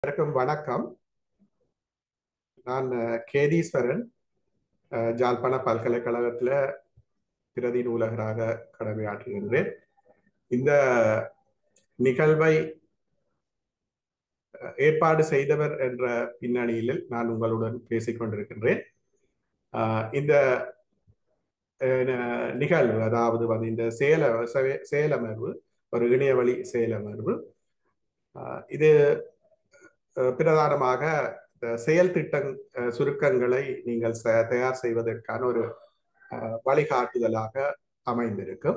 அனைவருக்கும் வணக்கம் நான் அஹ், கேதீஸ்வரன் அஹ், ஜாழ்ப்பாண பல்கலைக்கழகத்தில் பிரதி நூலகராக கடமையாற்றுகின்றேன் இந்த நிகழ்வை அஹ், ஏற்பாடு செய்தவர் என்ற பின்னணியில் நான் உங்களுடன் பேசிக் கொண்டிருக்கின்றேன் அஹ், இந்த அஹ், ந- நிகழ்வு அதாவது வந்து இந்த செயல செய- செயலமர்வு ஒரு இணையவழி செயலமர்வு அஹ், இது அஹ், பிரதானமாக அஹ், செயல் திட்டம் அஹ், சுருக்கங்களை நீங்கள் ச- தயார் செய்வதற்கான ஒரு அஹ், வழிகாட்டுதலாக அமைந்திருக்கும்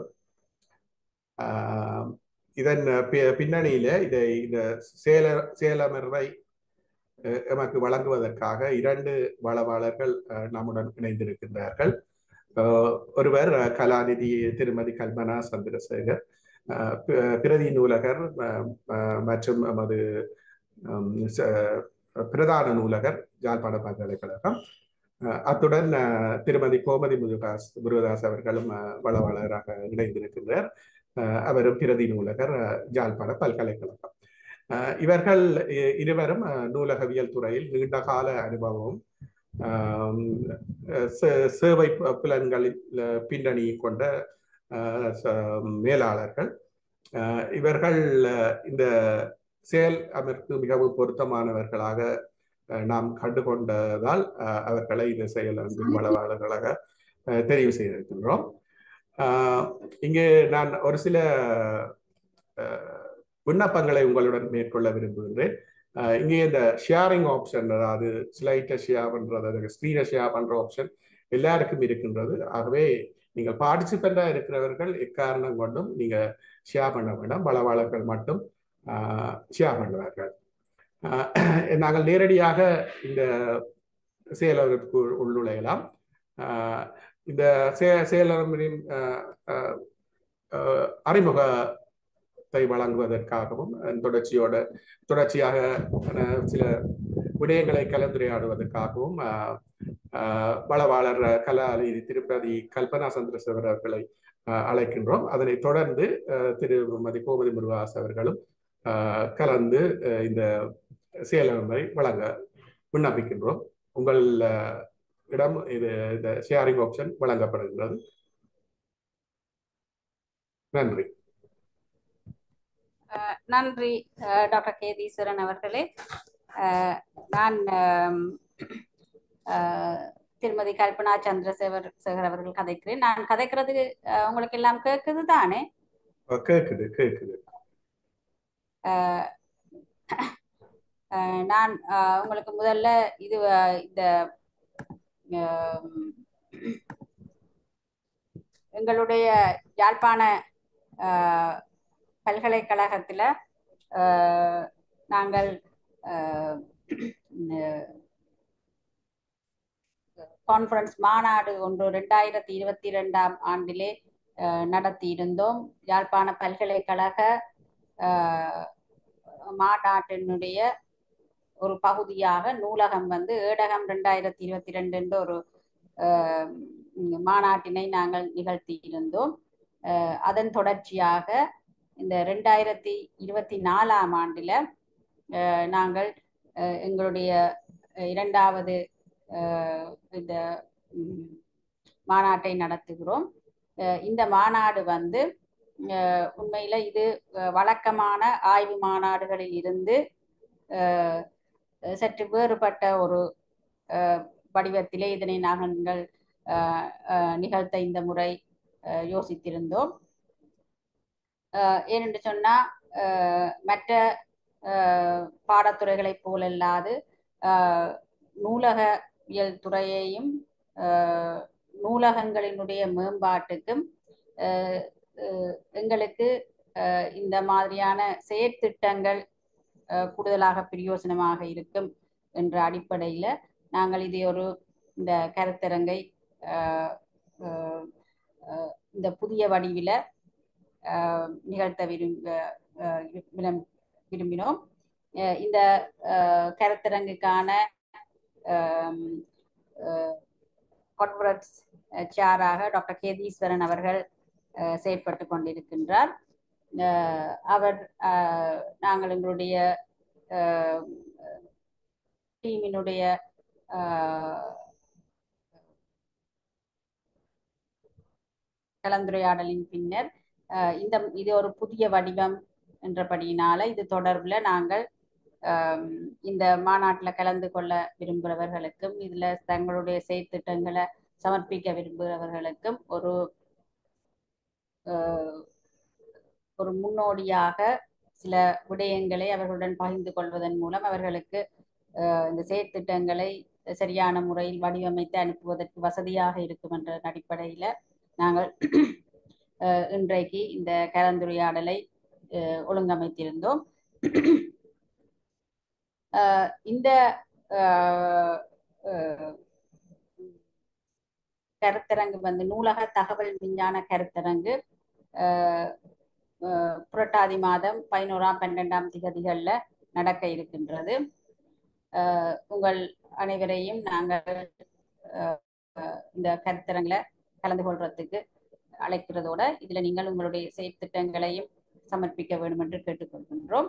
அஹ், இதன் பி- பின்னணியில இதை இந்த செயல செயலமர்வை அஹ், எமக்கு வழங்குவதற்காக இரண்டு வளவாளர்கள் அஹ், நம்முடன் இணைந்திருக்கின்றார்கள் அஹ், ஒருவர் அஹ், கலாநிதி திருமதி கல்பனா சந்திரசேகர் அஹ், பி- பிரதி நூலகர் அஹ், அஹ், மற்றும் நமது ஹம், ச- பிரதான நூலகர் யாழ்ப்பாண பல்கலைக்கழகம் அஹ், அத்துடன் அஹ், திருமதி கோமதி முருகாஸ் முருகதாஸ் அவர்களும் அஹ், வளவாளராக இணைந்திருக்கின்றார் அஹ், அவரும் பிரதி நூலகர் அஹ், யாழ்ப்பாண பல்கலைக்கழகம் அஹ், இவர்கள் இ- இருவரும் அஹ், நூலகவியல் துறையில் நீண்டகால அனுபவம் ஆம், அஹ், சே- சேவை பு- புலன்களில் அஹ், பின்னணி கொண்ட அஹ், ச- மேலாளர்கள் அஹ், இவர்கள் அஹ், இந்த செயல் அமைப்பு மிகவும் பொருத்தமானவர்களாக அஹ், நாம் கண்டுகொண்டதால் அஹ், அவர்களை இந்த செயல் அமைப்பின் வளவாளர்களாக அஹ், தெரிவு செய்திருக்கின்றோம் அஹ், இங்கே நான் ஒரு சில அஹ், விண்ணப்பங்களை உங்களுடன் மேற்கொள்ள விரும்புகின்றேன் அஹ், இங்கே இந்த ஷேரிங் ஆப்ஷன் அதாவது ஸ்லைட்டை ஷேர் பண்றது ஸ்க்ரீனை ஷேர் பண்ற ஆப்ஷன் எல்லாருக்கும் இருக்கின்றது ஆகவே நீங்கள் பார்ட்டிசிபெண்டா இருக்கிறவர்கள் எக்காரணம் கொண்டும் நீங்க ஷேர் பண்ண வேண்டாம் வளவாளர்கள் மட்டும் ஷேர் பண்ணுவார்கள் ஆஹ் நாங்கள் நேரடியாக இந்த செயலருக்கு உள்நுழையலாம் ஆஹ் இந்த செய- செயலரின் ஆஹ் ஆஹ் ஆஹ் அறிமுகத்தை வழங்குவதற்காகவும் அதன் தொடர்ச்சியோட தொடர்ச்சியாக ஆஹ் சில விடயங்களை கலந்துரையாடுவதற்காகவும் ஆஹ் ஆஹ் வளவாளர் கலாநிதி திருப்பதி கல்பனா சந்திரசேகர் அவர்களை ஆஹ் அழைக்கின்றோம் அதனைத் தொடர்ந்து ஆஹ் திருமதி கோமதி முருகாஸ் அவர்களும் ஆஹ் கலந்து ஆஹ் இந்த செயலமை வழங்க விண்ணப்பிக்கின்றோம் உங்கள் ஆஹ் இடம் இது இந்த ஷேரிங் ஆப்ஷன் வழங்கப்படுகின்றது நன்றி நன்றி அஹ், டாக்டர் கேதீஸ்வரன் அவர்களே அஹ், நான் ஆம், அஹ், திருமதி கல்பனா சந்திரசேகர் சேகர் அவர்கள் கதைக்கிறேன் நான் கதைக்கிறது அஹ், உங்களுக்கு எல்லாம் கேட்குது தானே ஆஹ் கேக்குது கேக்குது அஹ், அஹ், நான் அஹ், உங்களுக்கு முதல்ல இது அஹ், இந்த ஆம், எங்களுடைய யாழ்ப்பாண அஹ், பல்கலைக்கழகத்துல அஹ், நாங்கள் அஹ், கான்ஃபரன்ஸ் மாநாடு ஒன்று ரெண்டாயிரத்தி இருபத்தி ரெண்டாம் ஆண்டிலே அஹ், நடத்தியிருந்தோம் யாழ்ப்பாண பல்கலைக்கழக அஹ், மாநாட்டினுடைய ஒரு பகுதியாக நூலகம் வந்து ஏடகம் ரெண்டாயிரத்தி இருபத்தி ரெண்டு என்ற ஒரு அஹ், மாநாட்டினை நாங்கள் நிகழ்த்தி இருந்தோம் அஹ், அதன் தொடர்ச்சியாக இந்த ரெண்டாயிரத்தி இருபத்தி நாலாம் ஆண்டில் நாங்கள் அஹ், எங்களுடைய அஹ், இரண்டாவது அஹ், இந்த ம், மாநாட்டை நடத்துகிறோம் அஹ், இந்த மாநாடு வந்து அஹ், உண்மையில இது அஹ், வழக்கமான ஆய்வு மாநாடுகளில் இருந்து அஹ், சற்று வேறுபட்ட ஒரு அஹ், வடிவத்திலே இதனை நாங்கள் அஹ், அஹ், நிகழ்த்த இந்த முறை அஹ், யோசித்திருந்தோம் அஹ், ஏனென்று சொன்னா அஹ், மற்ற அஹ், பாடத்துறைகளைப் போலல்லாது அஹ், நூலகவியல் துறையையும் அஹ், நூலகங்களினுடைய மேம்பாட்டுக்கும் அஹ், அஹ், எங்களுக்கு அஹ், இந்த மாதிரியான செயற்திட்டங்கள் அஹ், கூடுதலாக பிரயோசனமாக இருக்கும் என்ற அடிப்படையில் நாங்கள் இதை ஒரு இந்த கருத்தரங்கை அஹ், அஹ், அஹ், இந்த புதிய வடிவில் நிகழ்த்த விரும்ப அஹ், விரும்- விரும்பினோம் அஹ், இந்த அஹ், கருத்தரங்குக்கான கான்ஃபரன்ஸ் சேராக டாக்டர் கேதீஸ்வரன் அவர்கள் அஹ், செயற்பட்டு கொண்டிருக்கின்றார் அஹ், அவர் அஹ், நாங்கள் எங்களுடைய அஹ், டீமினுடைய கலந்துரையாடலின் பின்னர் இந்த இது ஒரு புதிய வடிவம் என்றபடியினால இது தொடர்பில் நாங்கள் இந்த மாநாட்டில் கலந்து கொள்ள விரும்புகிறவர்களுக்கும் இதில் தங்களுடைய செயற்திட்டங்களை சமர்ப்பிக்க விரும்புகிறவர்களுக்கும் ஒரு ஒரு முன்னோடியாக சில விடயங்களை அவர்களுடன் பகிர்ந்து கொள்வதன் மூலம் அவர்களுக்கு இந்த செயற்திட்டங்களை சரியான முறையில் வடிவமைத்து அனுப்புவதற்கு வசதியாக இருக்கும் என்ற அடிப்படையில் நாங்கள் இன்றைக்கு இந்த கலந்துரையாடலை ஒழுங்கமைத்திருந்தோம் இந்த கருத்தரங்கு வந்து நூலக தகவல் விஞ்ஞான கருத்தரங்கு புரட்டாதி மாதம் பதினோராம் பன்னெண்டாம் திகதிகளில் நடக்க இருக்கின்றது உங்கள் அனைவரையும் நாங்கள் இந்த கருத்தரங்கில் கலந்து கொள்றதுக்கு அழைக்கிறதோட இதுல நீங்கள் உங்களுடைய செயற்திட்டங்களையும் சமர்ப்பிக்க வேண்டும் என்று கேட்டுக்கொள்கின்றோம்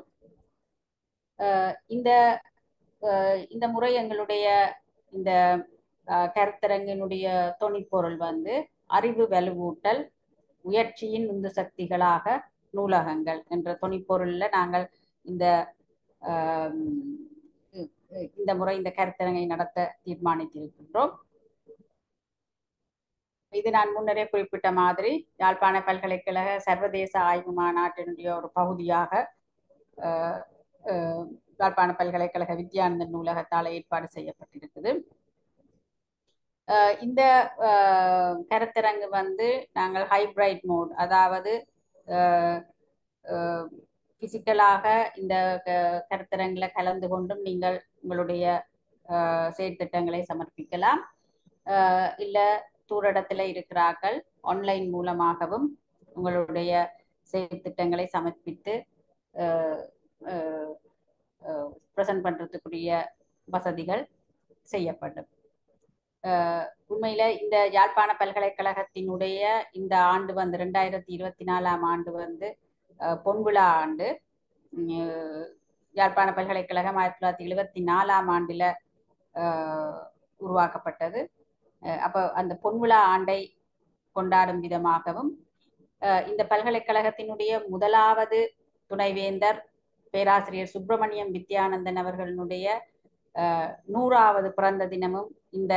இந்த இந்த முறை எங்களுடைய இந்த கருத்தரங்கினுடைய தொனிப்பொருள் வந்து அறிவு வலுவூட்டல் முயற்சியின் உந்து சக்திகளாக நூலகங்கள் என்ற தொனிப்பொருள்ல நாங்கள் இந்த இந்த முறை இந்த கருத்தரங்கை நடத்த தீர்மானித்திருக்கின்றோம் இது நான் முன்னரே குறிப்பிட்ட மாதிரி யாழ்ப்பாண பல்கலைக்கழக சர்வதேச ஆய்வு மாநாட்டினுடைய ஒரு பகுதியாக யாழ்ப்பாண பல்கலைக்கழக வித்யானந்தன் நூலகத்தால் ஏற்பாடு செய்யப்பட்டிருக்குது இந்த கருத்தரங்கு வந்து நாங்கள் ஹைப்ரைட் மோட் அதாவது பிசிக்கலாக இந்த கருத்தரங்கில் கலந்து கொண்டும் நீங்கள் உங்களுடைய செயற்திட்டங்களை சமர்ப்பிக்கலாம் இல்லை தூரடத்தில் இருக்கிறார்கள் ஆன்லைன் மூலமாகவும் உங்களுடைய செயற்திட்டங்களை சமர்ப்பித்து ப்ரெசன்ட் பண்ணுறதுக்குரிய வசதிகள் செய்யப்படும் உண்மையில இந்த யாழ்ப்பாண பல்கலைக்கழகத்தினுடைய இந்த ஆண்டு வந்து ரெண்டாயிரத்தி இருபத்தி நாலாம் ஆண்டு வந்து பொன்விழா ஆண்டு யாழ்ப்பாண பல்கலைக்கழகம் ஆயிரத்தி தொள்ளாயிரத்தி எழுபத்தி நாலாம் ஆண்டுல உருவாக்கப்பட்டது அப்போ அந்த பொன்விழா ஆண்டை கொண்டாடும் விதமாகவும் இந்த பல்கலைக்கழகத்தினுடைய முதலாவது துணைவேந்தர் பேராசிரியர் சுப்பிரமணியம் வித்யானந்தன் அவர்களுடைய நூறாவது பிறந்த தினமும் இந்த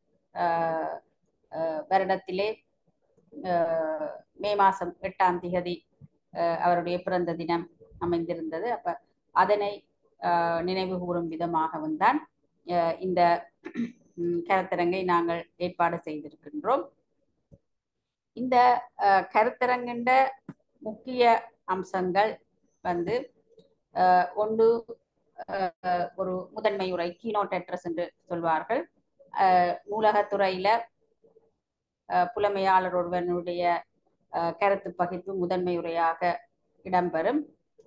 வருடத்திலே மே மாதம் எட்டாம் திகதி அவருடைய பிறந்த தினம் அமைந்திருந்தது அப்ப அதனை நினைவு கூறும் விதமாகவும் தான் இந்த கருத்தரங்கை நாங்கள் ஏற்பாடு செய்திருக்கின்றோம் இந்த கருத்தரங்கின்ற முக்கிய அம்சங்கள் வந்து ஒன்று ஒரு முதன்மை உரை கீனோட் அட்ரஸ் என்று சொல்வார்கள் நூலகத்துறையில புலமையாளர் ஒருவனுடைய கருத்து பகிர்வு முதன்மை உரையாக இடம்பெறும்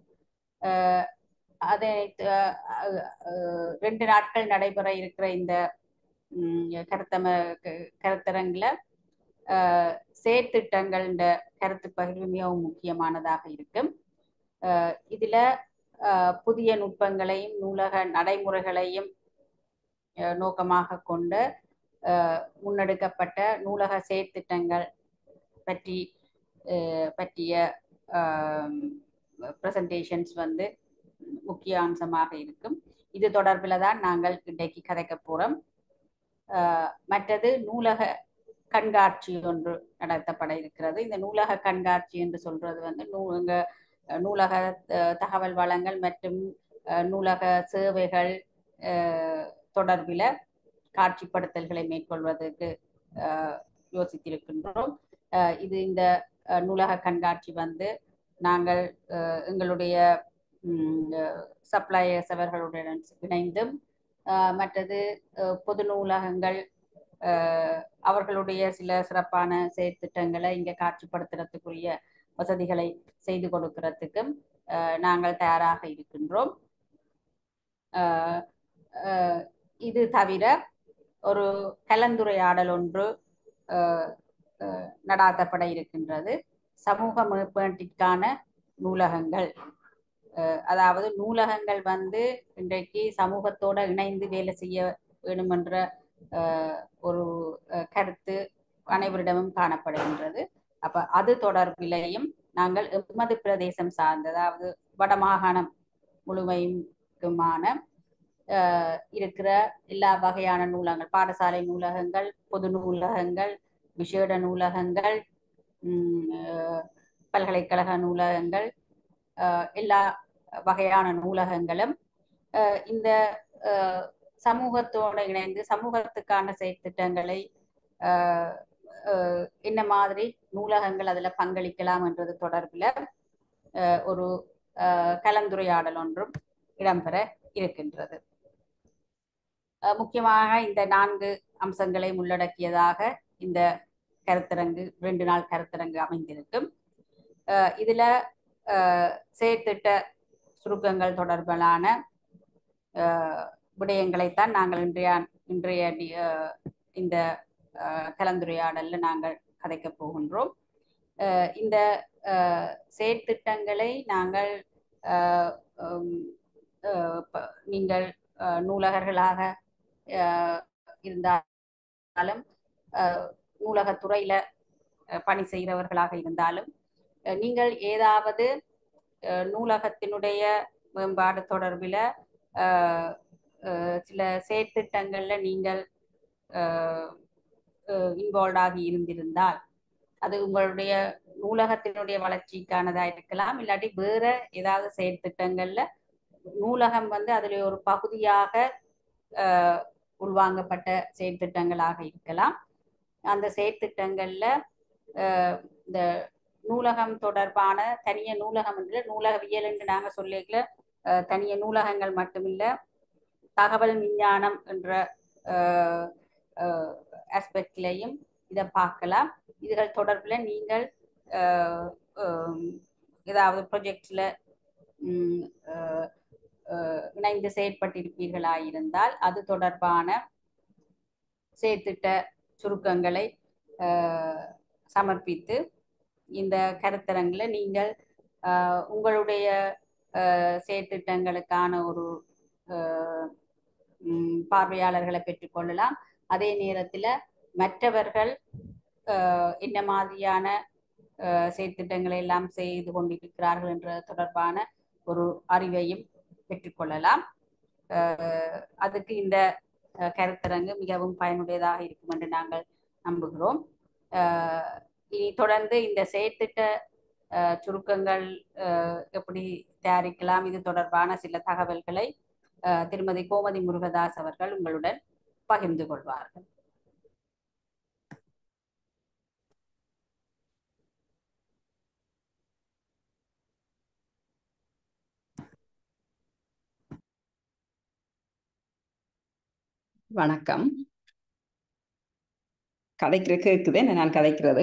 அதை ரெண்டு நாட்கள் நடைபெற இருக்கிற இந்த கருத்தம கருத்தரங்கில் செயற்திட்டங்கள் கருத்து பகிர்வு மிகவும் முக்கியமானதாக இருக்கும் இதுல புதிய நுட்பங்களையும் நூலக நடைமுறைகளையும் நோக்கமாக கொண்ட முன்னெடுக்கப்பட்ட நூலக செயற்திட்டங்கள் பற்றி பற்றிய ப்ரெசன்டேஷன்ஸ் வந்து முக்கிய அம்சமாக இருக்கும் இது தொடர்பில் தான் நாங்கள் இன்றைக்கு கதைக்க போகிறோம் மற்றது நூலக கண்காட்சி ஒன்று நடத்தப்பட இருக்கிறது இந்த நூலக கண்காட்சி என்று சொல்றது வந்து நூ நூலக தகவல் வளங்கள் மற்றும் நூலக சேவைகள் தொடர்பில் காட்சிப்படுத்தல்களை மேற்கொள்வதற்கு யோசித்திருக்கின்றோம் இது இந்த நூலக கண்காட்சி வந்து நாங்கள் எங்களுடைய சப்ளையர்ஸ் அவர்களுடன் இணைந்தும் மற்றது பொது நூலகங்கள் அவர்களுடைய சில சிறப்பான செயற்திட்டங்களை இங்கே காட்சிப்படுத்துறதுக்குரிய வசதிகளை செய்து கொடுக்கறதுக்கும் நாங்கள் தயாராக இருக்கின்றோம் இது தவிர ஒரு கலந்துரையாடல் ஒன்று நடாத்தப்பட இருக்கின்றது சமூக மேம்பாட்டிற்கான நூலகங்கள் அதாவது நூலகங்கள் வந்து இன்றைக்கு சமூகத்தோட இணைந்து வேலை செய்ய வேண்டும் என்ற ஒரு கருத்து அனைவரிடமும் காணப்படுகின்றது அப்ப அது தொடர்பிலையும் நாங்கள் எமது பிரதேசம் சார்ந்த அதாவது வடமாகாணம் முழுமைக்குமான இருக்கிற எல்லா வகையான நூலகங்கள் பாடசாலை நூலகங்கள் பொது நூலகங்கள் விசேட நூலகங்கள் பல்கலைக்கழக நூலகங்கள் எல்லா வகையான நூலகங்களும் இந்த சமூகத்தோடு இணைந்து சமூகத்துக்கான செயற்திட்டங்களை என்ன மாதிரி நூலகங்கள் அதுல பங்களிக்கலாம் என்றது தொடர்பில் ஒரு கலந்துரையாடல் ஒன்றும் இடம்பெற இருக்கின்றது முக்கியமாக இந்த நான்கு அம்சங்களை உள்ளடக்கியதாக இந்த கருத்தரங்கு ரெண்டு நாள் கருத்தரங்கு அமைந்திருக்கும் இதுல செயற்திட்ட சுருக்கங்கள் தொடர்பிலான விடயங்களைத்தான் நாங்கள் இன்றைய இன்றைய இந்த கலந்துரையாடல்ல நாங்கள் கதைக்க போகின்றோம் இந்த செயற்திட்டங்களை நாங்கள் நீங்கள் நூலகர்களாக இருந்தாலும் நூலகத்துறையில பணி செய்கிறவர்களாக இருந்தாலும் நீங்கள் ஏதாவது நூலகத்தினுடைய மேம்பாடு தொடர்பில் சில செயற்திட்டங்கள்ல நீங்கள் இன்வால்வ் ஆகி இருந்திருந்தால் அது உங்களுடைய நூலகத்தினுடைய வளர்ச்சிக்கானதா இருக்கலாம் இல்லாட்டி வேற ஏதாவது செயற்திட்டங்கள்ல நூலகம் வந்து அதுல ஒரு பகுதியாக உள்வாங்கப்பட்ட செயற்திட்டங்களாக இருக்கலாம் அந்த செயற்திட்டங்கள்ல இந்த நூலகம் தொடர்பான தனிய நூலகம் என்று நூலகவியல் என்று நாங்கள் சொல்லிக்கல தனிய நூலகங்கள் மட்டுமில்ல தகவல் விஞ்ஞானம் என்ற ஆஸ்பெக்ட்லையும் இதை பார்க்கலாம் இதுகள் தொடர்பில் நீங்கள் ஏதாவது ப்ரொஜெக்ட்ல இணைந்து செயற்பட்டிருப்பீர்களாயிருந்தால் அது தொடர்பான செயற்திட்ட சுருக்கங்களை சமர்ப்பித்து இந்த கருத்தரங்கில் நீங்கள் உங்களுடைய செயற்திட்டங்களுக்கான ஒரு பார்வையாளர்களை பெற்றுக்கொள்ளலாம் அதே நேரத்தில் மற்றவர்கள் என்ன மாதிரியான செயற்திட்டங்களை எல்லாம் செய்து கொண்டிருக்கிறார்கள் என்ற தொடர்பான ஒரு அறிவையும் பெற்றுக்கொள்ளலாம் அதுக்கு இந்த கருத்தரங்கு மிகவும் பயனுடையதாக இருக்கும் என்று நாங்கள் நம்புகிறோம் இனி தொடர்ந்து இந்த செயற்திட்ட சுருக்கங்கள் எப்படி தயாரிக்கலாம் இது தொடர்பான சில தகவல்களை திருமதி கோமதி முருகதாஸ் அவர்கள் உங்களுடன் பகிர்ந்து கொள்வார்கள் வணக்கம் கதைக்கிற கேக்குது நான் கதைக்கிறது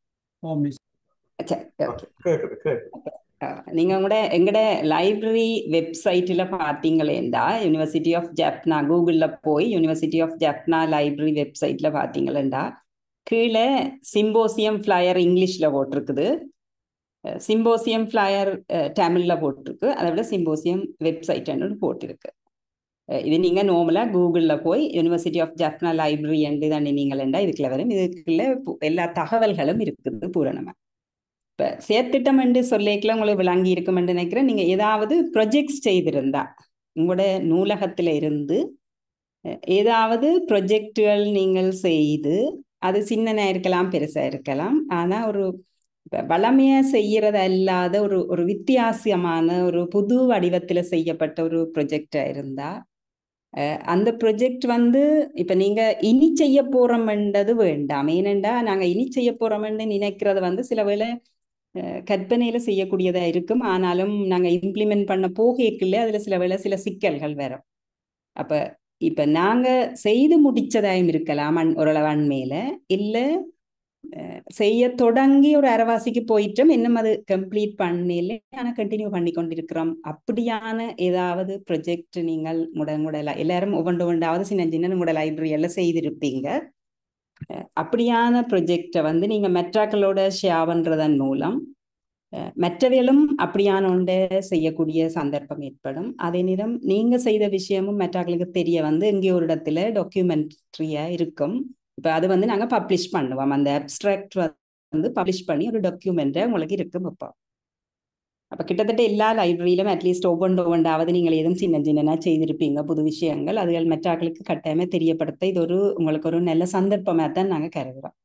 நீங்க உங்களோட எங்கட லைப்ரரி வெப்சைட்ல பாத்தீங்களேண்டா யூனிவர்சிட்டி ஆஃப் ஜப்னா கூகுள்ல போய் யூனிவர்சிட்டி ஆஃப் ஜப்னா லைப்ரரி வெப்சைட்ல பாத்தீங்களேண்டா கீழே சிம்போசியம் ஃபிளையர் இங்கிலீஷ்ல போட்டிருக்குது சிம்போசியம் ஃபிளையர் தமிழ்ல போட்டிருக்கு அதை விட சிம்போசியம் வெப்சைட் போட்டிருக்கு இது நீங்க நார்மலா கூகுள்ல போய் யூனிவர்சிட்டி ஆஃப் ஜப்னா லைப்ரரி என்று தான் நீங்களா இதுக்குள்ள வரும் இதுக்குள்ள எல்லா தகவல்களும் இருக்குது பூரணமா இப்ப சேர்த்திட்டம் என்று சொல்லிக்கல உங்களுக்கு விளங்கி இருக்கும் என்று நினைக்கிறேன் நீங்க ஏதாவது ப்ரொஜெக்ட்ஸ் செய்திருந்தா உங்களோட நூலகத்துல இருந்து ஏதாவது ப்ரொஜெக்டுகள் நீங்கள் செய்து அது சின்னனா இருக்கலாம் பெருசா இருக்கலாம் ஆனா ஒரு வளமையா செய்யறது அல்லாத ஒரு ஒரு வித்தியாசமான ஒரு புது வடிவத்துல செய்யப்பட்ட ஒரு ப்ரொஜெக்டா இருந்தா அந்த ப்ரொஜெக்ட் வந்து இப்ப நீங்க இனி செய்ய போறோம்ன்றது வேண்டாம் ஏனெண்டா நாங்க இனி செய்ய போறோம்னு நினைக்கிறது வந்து சில வேளை கற்பனையில செய்யக்கூடியதா இருக்கும் ஆனாலும் நாங்க இம்ப்ளிமெண்ட் பண்ண போகக்குள்ள அதுல சில வேளை சில சிக்கல்கள் வரும் அப்ப இப்ப நாங்க செய்து முடிச்சதாயும் இருக்கலாம் ஓரளவு அண்மையில இல்ல செய்ய தொடங்கி ஒரு அரைவாசிக்கு போயிட்டோம் இன்னும் அது கம்ப்ளீட் பண்ணல ஆனா கண்டினியூ பண்ணி கொண்டிருக்கிறோம் அப்படியான ஏதாவது ப்ரொஜெக்ட் நீங்கள் முட முடல எல்லாரும் ஒவ்வொன்று ஒன்றாவது சின்ன சின்ன முட லைப்ரரி எல்லாம் செய்திருப்பீங்க அப்படியான ப்ரொஜெக்டை வந்து நீங்க மெட்ராக்களோட ஷேர் பண்றதன் மூலம் மற்றவைகளும் அப்படியான ஒன்றை செய்யக்கூடிய சந்தர்ப்பம் ஏற்படும் அதே நேரம் நீங்க செய்த விஷயமும் மற்றவர்களுக்கு தெரிய வந்து இங்கே ஒரு இடத்துல டாக்குமெண்ட்ரியா இருக்கும் இப்ப அது வந்து நாங்க பப்ளிஷ் பண்ணுவோம் அந்த அப்டிராக்ட் வந்து பப்ளிஷ் பண்ணி ஒரு டாக்குமெண்ட் உங்களுக்கு இருக்கு வைப்போம் அப்ப கிட்டத்தட்ட எல்லா லைப்ரரியிலும் அட்லீஸ்ட் ஒவ்வொன்று ஒவ்வொன்றாவது நீங்கள் எதுவும் சின்ன சின்னனா செய்திருப்பீங்க புது விஷயங்கள் அதுகள் மற்றாக்களுக்கு கட்டாயமே தெரியப்படுத்த இது ஒரு உங்களுக்கு ஒரு நல்ல சந்தர்ப்பமா தான் நாங்க கருதுறோம்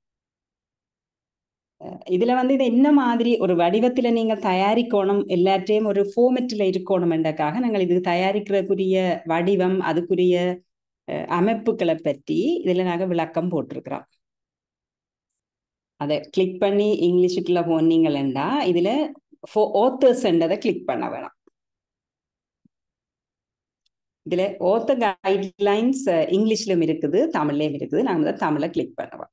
இதுல வந்து இது என்ன மாதிரி ஒரு வடிவத்துல நீங்க தயாரிக்கணும் எல்லாத்தையும் ஒரு ஃபோமெட்ல இருக்கணும்ன்றக்காக நாங்கள் இது தயாரிக்கிறதுக்குரிய வடிவம் அதுக்குரிய அமைப்புகளை பற்றி இதுல நாங்க விளக்கம் போட்டிருக்கிறோம் அதை கிளிக் பண்ணி இங்கிலீஷுக்குள்ள போனீங்களா இதுல ஓத்தர்ஸ்ன்றதை கிளிக் பண்ண வேணாம் இதுல ஓத்த கைட்லைன்ஸ் இங்கிலீஷ்லயும் இருக்குது தமிழ்லயும் இருக்குது நாங்க வந்து தமிழை கிளிக் பண்ணுவோம்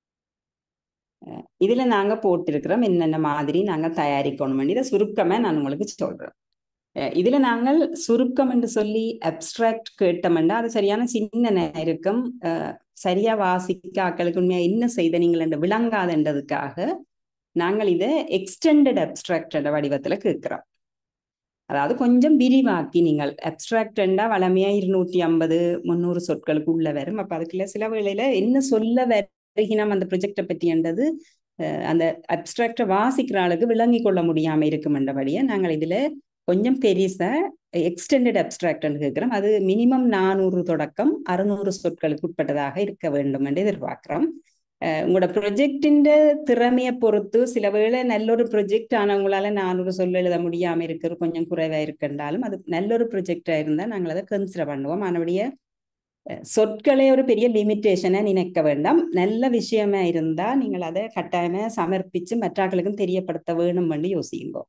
இதுல நாங்க போட்டிருக்கிறோம் என்னென்ன மாதிரி நாங்க தயாரிக்கணும் இதை சுருக்கமா நான் உங்களுக்கு சொல்றேன் இதுல நாங்கள் சுருக்கம் என்று சொல்லி அப்டிராக்ட் கேட்டோம்னா அது சரியான சின்ன இருக்கும் சரியா வாசிக்க ஆக்களுக்கு உண்மையா என்ன செய்த நீங்கள் என்று விளங்காதுன்றதுக்காக நாங்கள் இதை எக்ஸ்டெண்டட் அப்டிராக்ட் என்ற வடிவத்துல கேட்கிறோம் அதாவது கொஞ்சம் விரிவாக்கி நீங்கள் அப்டிராக்டா வளமையா இருநூற்றி ஐம்பது முந்நூறு சொற்களுக்கு உள்ள வரும் அப்ப அதுக்குள்ள சில வேளையில என்ன சொல்ல வருகினம் அந்த ப்ரொஜெக்டை பற்றின்றது அந்த அப்டிராக்டை வாசிக்கிற ஆளுக்கு விளங்கி கொள்ள முடியாம இருக்குமென்றபடியே நாங்கள் இதுல கொஞ்சம் பெருசா எக்ஸ்டெண்டட் அப்டிராக்ட் கேட்கிறோம் அது மினிமம் நானூறு தொடக்கம் அறுநூறு சொற்களுக்கு உட்பட்டதாக இருக்க வேண்டும் என்று எதிர்பார்க்கிறோம் உங்களோட ப்ரொஜெக்டின் திறமையை பொறுத்து சில வேளை நல்ல ஒரு ப்ரொஜெக்ட் ஆனவங்களால நானூறு சொல்ல எழுத முடியாம இருக்கிற கொஞ்சம் குறைவா இருக்குன்றாலும் அது நல்ல ஒரு ப்ரொஜெக்டா இருந்தா நாங்கள் அதை கன்சிடர் பண்ணுவோம் அதனுடைய சொற்களே ஒரு பெரிய லிமிட்டேஷனை நினைக்க வேண்டாம் நல்ல விஷயமா இருந்தா நீங்கள் அதை கட்டாயமா சமர்ப்பிச்சு மற்றாக்களுக்கும் தெரியப்படுத்த வேணும் என்று யோசியுங்க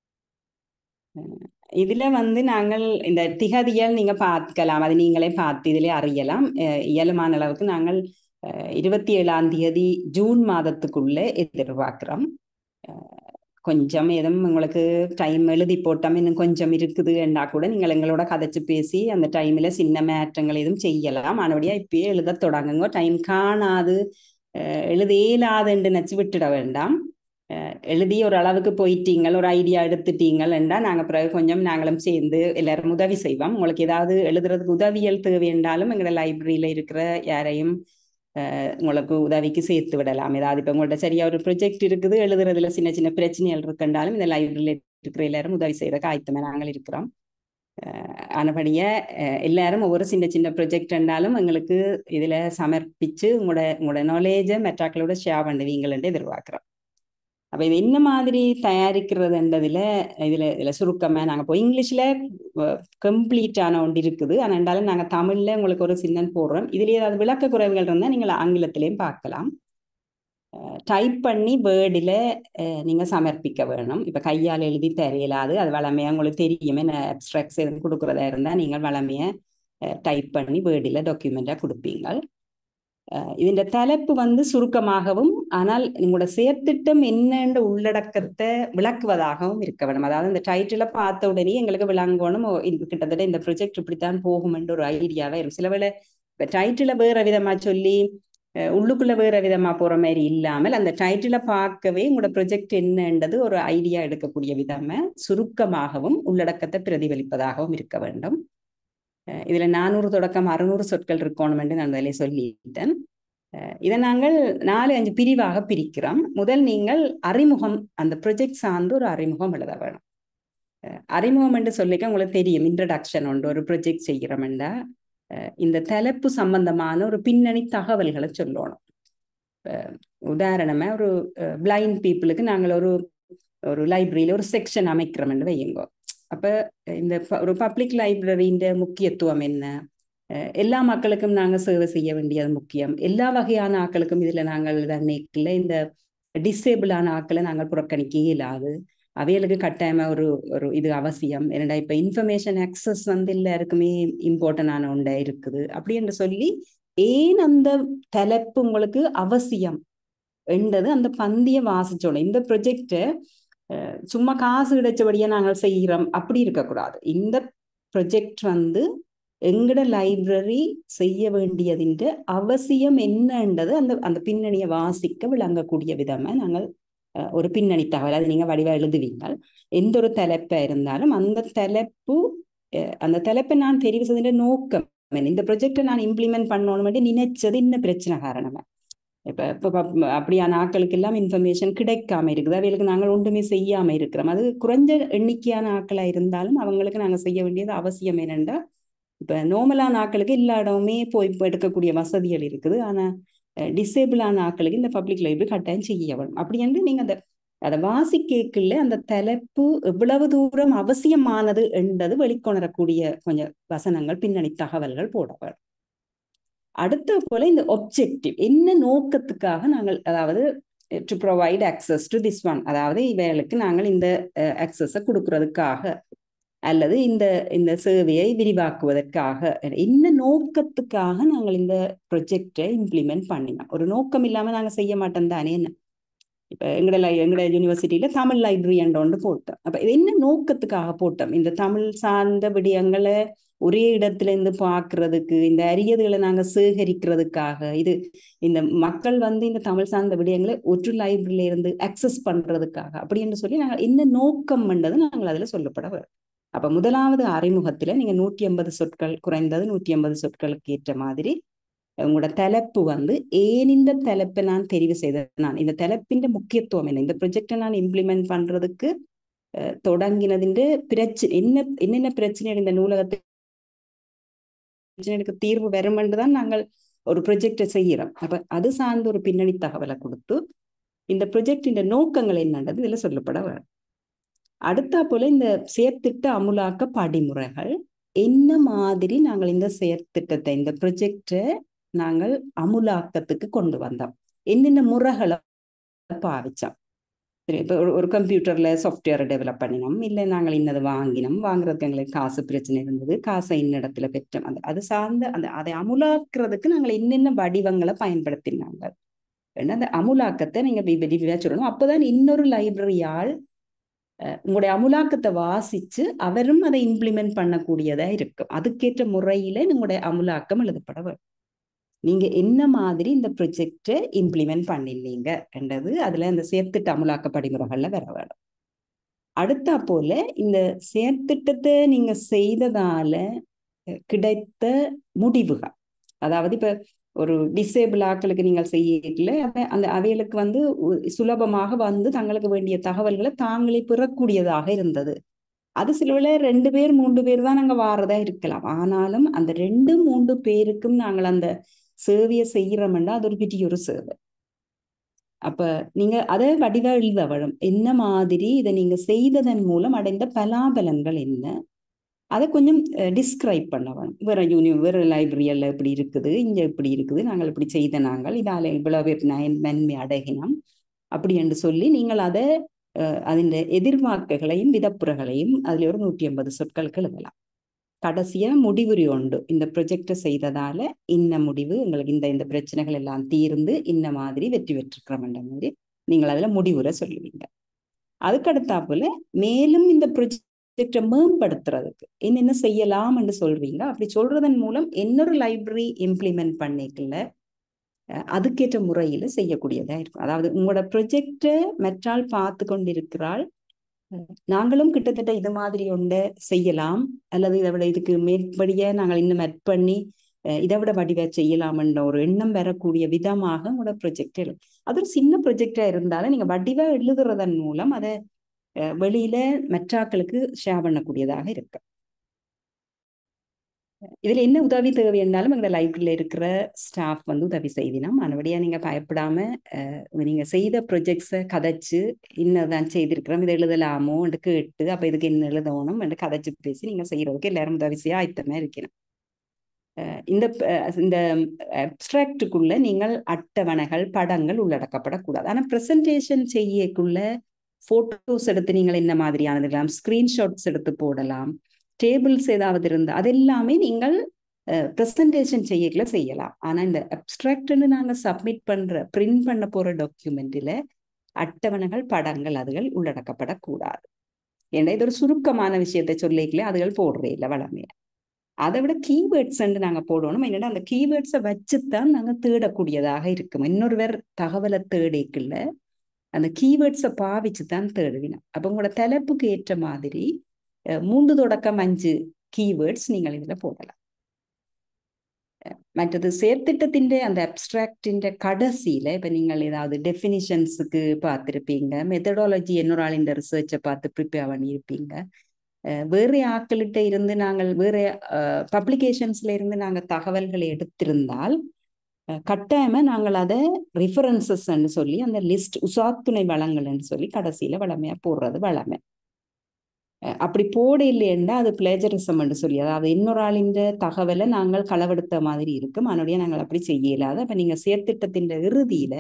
இதுல வந்து நாங்கள் இந்த திகதியல் நீங்க பார்க்கலாம் அது நீங்களே பார்த்து இதுல அறியலாம் இயலுமான அளவுக்கு நாங்கள் இருபத்தி ஏழாம் தேதி ஜூன் மாதத்துக்குள்ள எதிர்பார்க்கிறோம் கொஞ்சம் எதுவும் உங்களுக்கு டைம் எழுதி போட்டோம் இன்னும் கொஞ்சம் இருக்குது என்றா கூட நீங்கள் எங்களோட கதைச்சு பேசி அந்த டைம்ல சின்ன மாற்றங்கள் எதுவும் செய்யலாம் ஆனபடியா இப்பயே எழுத தொடங்குங்க டைம் காணாது எழுத இயலாதுன்னு நினைச்சு விட்டுட வேண்டாம் எழுதி ஒரு அளவுக்கு போயிட்டீங்கள் ஒரு ஐடியா எடுத்துட்டீங்கள் என்றா நாங்கள் பிறகு கொஞ்சம் நாங்களும் சேர்ந்து எல்லாரும் உதவி செய்வோம் உங்களுக்கு ஏதாவது எழுதுறதுக்கு உதவியல் தேவை என்றாலும் எங்களோட லைப்ரரியில இருக்கிற யாரையும் உங்களுக்கு உதவிக்கு சேர்த்து விடலாம் ஏதாவது இப்போ உங்கள்ட்ட சரியா ஒரு ப்ரொஜெக்ட் இருக்குது எழுதுறதுல சின்ன சின்ன பிரச்சனைகள் இருக்குன்றாலும் இந்த லைப்ரரியில இருக்கிற எல்லாரும் உதவி செய்யற ஆயத்தமே நாங்கள் இருக்கிறோம் ஆனபடிய எல்லாரும் ஒவ்வொரு சின்ன சின்ன ப்ரொஜெக்ட் இருந்தாலும் எங்களுக்கு இதுல சமர்ப்பிச்சு உங்களோட உங்களோட நாலேஜை மெட்ராக்களோட ஷேர் பண்ணுவீங்கள்ன்ட்டு எதிர்பார்க்கிறோம் அப்ப இது என்ன மாதிரி தயாரிக்கிறதுன்றதுல இதுல இதுல சுருக்கமா நாங்க இப்போ இங்கிலீஷ்ல கம்ப்ளீட்டான ஒன்று இருக்குது ஆனா இருந்தாலும் நாங்க தமிழ்ல உங்களுக்கு ஒரு சின்னன் போடுறோம் இதுல ஏதாவது விளக்க குறைவுகள் இருந்தா நீங்கள் ஆங்கிலத்திலையும் பார்க்கலாம் டைப் பண்ணி வேர்டில் நீங்க சமர்ப்பிக்க வேணும் இப்ப கையால் எழுதி தெரியலாது அது வளமையா உங்களுக்கு தெரியுமே அப்ட்ராக்ட்ஸ் எதுவும் கொடுக்குறதா இருந்தா நீங்கள் வளமைய டைப் பண்ணி வேர்டில் டாக்குமெண்டா கொடுப்பீங்க ഇതിന്റെ தலைப்பு வந்து சுருக்கமாகவும் ஆனால் உங்களோட செயற்திட்டம் என்னென்ற உள்ளடக்கத்தை விளக்குவதாகவும் இருக்க வேணும் அதாவது இந்த டைட்டில பார்த்த உடனே எங்களுக்கு விளங்கணும் கிட்டத்தட்ட இந்த ப்ரொஜெக்ட் இப்படித்தான் போகும் என்ற ஒரு ஐடியாவே இருக்கும் சில வேளை இப்ப டைட்டில வேற விதமா சொல்லி உள்ளுக்குள்ள வேற விதமா போற மாதிரி இல்லாமல் அந்த டைட்டில பார்க்கவே உங்களோட ப்ரொஜெக்ட் என்னன்றது ஒரு ஐடியா எடுக்கக்கூடிய விதமா சுருக்கமாகவும் உள்ளடக்கத்தை பிரதிபலிப்பதாகவும் இருக்க வேண்டும் இதுல நானூறு தொடக்கம் அறுநூறு சொற்கள் இருக்கணும் என்று நான் அதிலே சொல்லிட்டேன் இதை நாங்கள் நாலு அஞ்சு பிரிவாக பிரிக்கிறோம் முதல் நீங்கள் அறிமுகம் அந்த ப்ரொஜெக்ட் சார்ந்து ஒரு அறிமுகம் எழுத வேணும் அறிமுகம் என்று சொல்லிக்க உங்களுக்கு தெரியும் இன்ட்ரடக்ஷன் உண்டு ஒரு ப்ரொஜெக்ட் செய்கிறோம்டா இந்த தலைப்பு சம்பந்தமான ஒரு பின்னணி தகவல்களை சொல்லணும் உதாரணமா ஒரு பிளைண்ட் பீப்புளுக்கு நாங்கள் ஒரு ஒரு லைப்ரரியில ஒரு செக்ஷன் அமைக்கிறோம் வையுங்கோ அப்ப இந்த ஒரு பப்ளிக் லைப்ரரியின் முக்கியத்துவம் என்ன எல்லா மக்களுக்கும் நாங்க சேவை செய்ய வேண்டியது முக்கியம் எல்லா வகையான ஆக்களுக்கும் இதுல நாங்கள் நினைக்கல இந்த டிசேபிளான ஆக்களை நாங்கள் புறக்கணிக்க இயலாது அவைகளுக்கு கட்டாயமா ஒரு ஒரு இது அவசியம் என்னடா இப்ப இன்ஃபர்மேஷன் ஆக்சஸ் வந்து எல்லாருக்குமே இம்பார்ட்டன்டான ஒன்றா இருக்குது அப்படி என்று சொல்லி ஏன் அந்த தலைப்பு உங்களுக்கு அவசியம் என்றது அந்த பந்திய வாசிச்சோட இந்த ப்ரொஜெக்ட சும்மா காசு கிடைச்சபடியா நாங்கள் செய்கிறோம் அப்படி இருக்கக்கூடாது இந்த ப்ரொஜெக்ட் வந்து எங்கட லைப்ரரி செய்ய வேண்டியதின் அவசியம் என்னன்றது அந்த அந்த பின்னணியை வாசிக்க விளங்கக்கூடிய விதமா நாங்கள் ஒரு பின்னணி தகவல் அது நீங்க வடிவா எழுதுவீங்க எந்த ஒரு தலைப்பா இருந்தாலும் அந்த தலைப்பு அந்த தலைப்பை நான் தெரிவு செய்த நோக்கம் இந்த ப்ரொஜெக்டை நான் இம்ப்ளிமெண்ட் பண்ணணும் நினைச்சது இன்னும் பிரச்சனை காரணமா இப்ப இப்ப அப்படியான ஆட்களுக்கு எல்லாம் இன்ஃபர்மேஷன் கிடைக்காம இருக்குது அவைகளுக்கு நாங்கள் ஒன்றுமே செய்யாம இருக்கிறோம் அது குறைஞ்ச எண்ணிக்கையான ஆட்களா இருந்தாலும் அவங்களுக்கு நாங்க செய்ய வேண்டியது அவசியம் என்னென்றா இப்ப நார்மலான ஆட்களுக்கு எல்லா இடமுமே போய் எடுக்கக்கூடிய வசதிகள் இருக்குது ஆனா டிசேபிளான ஆட்களுக்கு இந்த பப்ளிக் லைப்ரரி கட்டாயம் செய்ய வேணும் அப்படி என்று நீங்க அந்த அதை வாசிக்கல அந்த தலைப்பு எவ்வளவு தூரம் அவசியமானது என்றது வெளிக்கொணரக்கூடிய கொஞ்சம் வசனங்கள் பின்னணி தகவல்கள் போட வேணும் அடுத்த போல இந்த ஒப்ஜெக்டிவ் என்ன நோக்கத்துக்காக நாங்கள் அதாவது to provide access to this one அதாவது இவைகளுக்கு நாங்கள் இந்த அக்சஸை கொடுக்கறதுக்காக அல்லது இந்த இந்த சேவையை விரிவாக்குவதற்காக என்ன நோக்கத்துக்காக நாங்கள் இந்த ப்ரொஜெக்டை இம்ப்ளிமெண்ட் பண்ணினோம் ஒரு நோக்கம் இல்லாம நாங்கள் செய்ய மாட்டோம் தானே என்ன இப்ப எங்கட எங்கட யூனிவர்சிட்டியில தமிழ் லைப்ரரி ஒன்று போட்டோம் அப்ப இது என்ன நோக்கத்துக்காக போட்டோம் இந்த தமிழ் சார்ந்த விடயங்களை ஒரே இடத்துல இருந்து பாக்குறதுக்கு இந்த அரியதுகளை நாங்க சேகரிக்கிறதுக்காக இது இந்த மக்கள் வந்து இந்த தமிழ் சார்ந்த விடயங்களை ஒற்று லைப்ரரியில இருந்து அக்சஸ் பண்றதுக்காக அப்படி என்று சொல்லி நாங்கள் என்ன நோக்கம் பண்ணது நாங்கள் அதுல சொல்லப்பட வரும் அப்ப முதலாவது அறிமுகத்துல நீங்க நூற்றி ஐம்பது சொற்கள் குறைந்தது நூற்றி ஐம்பது சொற்களுக்கு ஏற்ற மாதிரி உங்களோட தலைப்பு வந்து ஏன் இந்த தலைப்பை நான் தெரிவு செய்த நான் இந்த தலைப்பின் முக்கியத்துவம் என்ன இந்த ப்ரொஜெக்டை நான் இம்ப்ளிமெண்ட் பண்றதுக்கு தொடங்கினதின் பிரச்சனை என்ன என்னென்ன பிரச்சனை இந்த நூலகத்தை பிரச்சனைக்கு தீர்வு வரும் தான் நாங்கள் ஒரு ப்ரொஜெக்டை செய்யறோம் அப்ப அது சார்ந்த ஒரு பின்னணி தகவலை கொடுத்து இந்த ப்ரொஜெக்டின் நோக்கங்கள் என்னன்றது இதுல சொல்லப்பட வரும் அடுத்தா போல இந்த செயற்திட்ட அமுலாக்க படிமுறைகள் என்ன மாதிரி நாங்கள் இந்த செயற்திட்டத்தை இந்த ப்ரொஜெக்டை நாங்கள் அமுலாக்கத்துக்கு கொண்டு வந்தோம் என்னென்ன முறைகளை பாவிச்சோம் இப்போ ஒரு கம்ப்யூட்டர்ல சாஃப்ட்வேரை டெவலப் பண்ணினோம் இல்லை நாங்கள் இன்னது வாங்கினோம் வாங்குறதுக்கு எங்களுக்கு காசு பிரச்சனை இருந்தது காசை இன்னிடத்துல பெற்றோம் அந்த அது சார்ந்த அந்த அதை அமுலாக்குறதுக்கு நாங்கள் என்னென்ன வடிவங்களை பயன்படுத்தினாங்க அந்த அமுலாக்கத்தை நீங்க விரிவா சொல்லணும் அப்போதான் இன்னொரு லைப்ரரியால் உங்களுடைய அமுலாக்கத்தை வாசிச்சு அவரும் அதை இம்ப்ளிமெண்ட் பண்ணக்கூடியதா இருக்கும் அதுக்கேற்ற முறையில உங்களுடைய அமுலாக்கம் எழுதப்பட வேண்டும் நீங்க என்ன மாதிரி இந்த ப்ரொஜெக்டை இம்ப்ளிமெண்ட் பண்ணிருந்தீங்க என்றது அதுல அந்த சேர்த்துட்ட அமுலாக்க படிமுறைகள்ல வர வேணும் அடுத்தா போல இந்த செயற்திட்டத்தை நீங்க செய்ததால கிடைத்த முடிவுகள் அதாவது இப்ப ஒரு டிசேபிள் ஆக்களுக்கு நீங்கள் செய்யல அந்த அவைகளுக்கு வந்து சுலபமாக வந்து தங்களுக்கு வேண்டிய தகவல்களை தாங்களே பெறக்கூடியதாக இருந்தது அது சில ரெண்டு பேர் மூன்று பேர் தான் நாங்க வாரதா இருக்கலாம் ஆனாலும் அந்த ரெண்டு மூன்று பேருக்கும் நாங்கள் அந்த சேவையை செய்யறோம்னா அது ஒரு பெரிய ஒரு சேவை அப்ப நீங்க அதை வடிவா எழுத வரும் என்ன மாதிரி இதை நீங்க செய்ததன் மூலம் அடைந்த பலாபலன்கள் என்ன அதை கொஞ்சம் டிஸ்கிரைப் பண்ண வேணும் வேற யூனி வேற லைப்ரரியல்ல இப்படி இருக்குது இங்க இப்படி இருக்குது நாங்கள் இப்படி செய்த நாங்கள் இதால இவ்வளவு நன்மை அடைகினோம் அப்படி என்று சொல்லி நீங்கள் அதை அதின் எதிர்பார்ப்புகளையும் விதப்புறங்களையும் அதுல ஒரு நூற்றி ஐம்பது சொற்களுக்கு எழுதலாம் கடைசியா முடிவுரை உண்டு இந்த ப்ரொஜெக்டை செய்ததால இன்ன முடிவு எங்களுக்கு இந்த இந்த பிரச்சனைகள் எல்லாம் தீர்ந்து இன்ன மாதிரி வெற்றி பெற்றிருக்கிறோம்ன்ற மாதிரி நீங்கள் அதுல முடிவுரை சொல்லுவீங்க அதுக்கடுத்தாப்புல மேலும் இந்த ப்ரொஜெக்டை மேம்படுத்துறதுக்கு என்னென்ன செய்யலாம் என்று சொல்றீங்க அப்படி சொல்றதன் மூலம் இன்னொரு லைப்ரரி இம்ப்ளிமெண்ட் பண்ணிக்கல அதுக்கேற்ற முறையில செய்யக்கூடியதா இருக்கும் அதாவது உங்களோட ப்ரொஜெக்டை மெற்றால் பார்த்து கொண்டிருக்கிறாள் நாங்களும் கிட்டத்தட்ட இது மாதிரி ஒன்றை செய்யலாம் அல்லது இதை விட இதுக்கு மேற்படிய நாங்கள் இன்னும் மெட் பண்ணி இதை விட வடிவ செய்யலாம்ன்ற ஒரு எண்ணம் வரக்கூடிய விதமாக உங்களோட ப்ரொஜெக்ட் எழுதும் அது ஒரு சின்ன ப்ரொஜெக்டா இருந்தாலும் நீங்க வடிவா எழுதுறதன் மூலம் அதை வெளியில மெற்றாக்களுக்கு ஷேர் பண்ணக்கூடியதாக இருக்கு இதுல என்ன உதவி தேவை இருந்தாலும் எங்க லைப்ரரியில இருக்கிற ஸ்டாஃப் வந்து உதவி செய்தினோம் மறுபடியா நீங்க பயப்படாம நீங்க செய்த ப்ரொஜெக்ட்ஸை கதைச்சு இன்னதான் செய்திருக்கிறோம் இதை எழுதலாமோ என்று கேட்டு அப்ப இதுக்கு என்ன எழுதணும் என்று கதைச்சு பேசி நீங்க செய்யறதுக்கு எல்லாரும் உதவி செய்ய ஆயத்தமா இருக்கணும் இந்த இந்த அப்டிராக்டுக்குள்ள நீங்கள் அட்டவணைகள் படங்கள் உள்ளடக்கப்படக்கூடாது ஆனா பிரசன்டேஷன் செய்யக்குள்ள போட்டோஸ் எடுத்து நீங்கள் என்ன மாதிரியானது ஸ்கிரீன்ஷாட்ஸ் எடுத்து போடலாம் டேபிள்ஸ் ஏதாவது இருந்தால் அது எல்லாமே நீங்கள் ப்ரெசன்டேஷன் செய்யல செய்யலாம் ஆனா இந்த அப்டிராக்ட்னு நாங்க சப்மிட் பண்ற பிரிண்ட் பண்ண போற டாக்குமெண்ட்ல அட்டவணைகள் படங்கள் அதுகள் உள்ளடக்கப்படக்கூடாது ஏன்னா இது ஒரு சுருக்கமான விஷயத்தை சொல்லிக்கல அதுகள் போடுறே இல்லை வளமையா அதை விட கீவேர்ட்ஸ் நாங்க போடணும் என்னன்னா அந்த கீவேர்ட்ஸை வச்சுத்தான் நாங்க தேடக்கூடியதாக இருக்கும் இன்னொருவர் தகவலை தேடிக்கல அந்த கீவேர்ட்ஸை பாவிச்சு தான் தேடுவினோம் அப்போ உங்களோட தலைப்புக்கு ஏற்ற மாதிரி மூன்று தொடக்கம் அஞ்சு கீவேர்ட்ஸ் நீங்கள் இதில் போடலாம் மற்றது செயற்திட்டத்தின் அந்த அப்டிராக்டின் கடைசியில இப்ப நீங்கள் ஏதாவது டெஃபினிஷன்ஸுக்கு பார்த்துருப்பீங்க மெத்தடாலஜி என்னொரு ஆள் இந்த ரிசர்ச்சை பார்த்து ப்ரிப்பேர் பண்ணியிருப்பீங்க வேற ஆட்கள்கிட்ட இருந்து நாங்கள் வேற பப்ளிகேஷன்ஸ்ல இருந்து நாங்கள் தகவல்களை எடுத்திருந்தால் கட்டாயமா நாங்கள் அதை ரிஃபரன்சஸ் சொல்லி அந்த லிஸ்ட் உசாத்துணை வளங்கள்னு சொல்லி கடைசியில வளமையா போடுறது வளமை அப்படி போட இல்லைன்னா அது பிளேஜரிசம் சொல்லி அதாவது இன்னொரு ஆளின் தகவலை நாங்கள் களவெடுத்த மாதிரி இருக்கும் அதனுடைய நாங்கள் அப்படி செய்ய இயலாத அப்ப நீங்க செயற்திட்டத்தின் இறுதியில